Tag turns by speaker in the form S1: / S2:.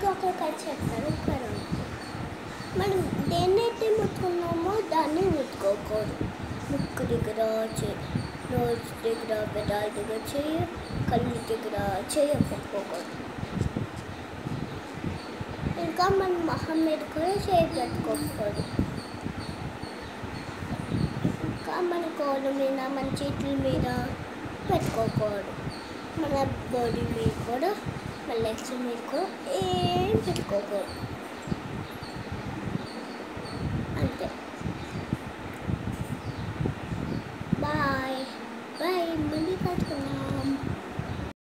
S1: ఇంకొకటి చెప్తాను ఇక్కడ మనం దేన్నైతే ముట్టుకున్నామో దాన్ని ముట్టుకోకూడదు ముక్కు దగ్గర చే నోజ్ దగ్గర పెదాల దగ్గర చేయ కళ్ళు దగ్గర చేయ పెట్టుకోకూడదు ఇంకా మన మొహం మీద కూడా చేయి పెట్టుకోకూడదు ఇంకా మన కోళ్ళ మీద మన చేతుల మీద పెట్టుకోకూడదు మన బాడీ మీద కూడా మన లెగ్స్ మీద కూడా ఏం పెట్టుకోకూడదు